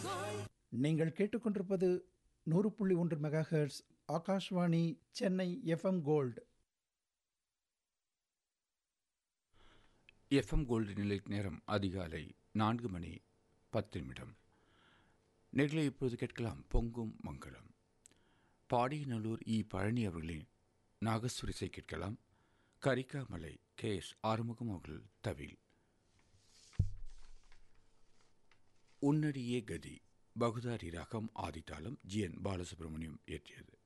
நீங்கள் கேட்டுக்கொண்டிருப்பது நூறு புள்ளி ஒன்று megahertz Akashvani Chennai FM gold FM gold நிலை நேரம் அதிகாலை நான்கு மணி பத்து நிமிடம் நேர்களை இப்பொழுது கேட்கலாம் பொங்கும் மங்களம் பாடியநல்லூர் இ பழனி அவர்களின் நாகஸ்வரிசை கேட்கலாம் கரிக்காமலை கே எஸ் ஆறுமுகம் அவர்கள் தவில் உன்னடியே கதி பகுதாரி ராகம் ஆதித்தாளம் ஜி என் பாலசுப்ரமணியம் இயற்றியது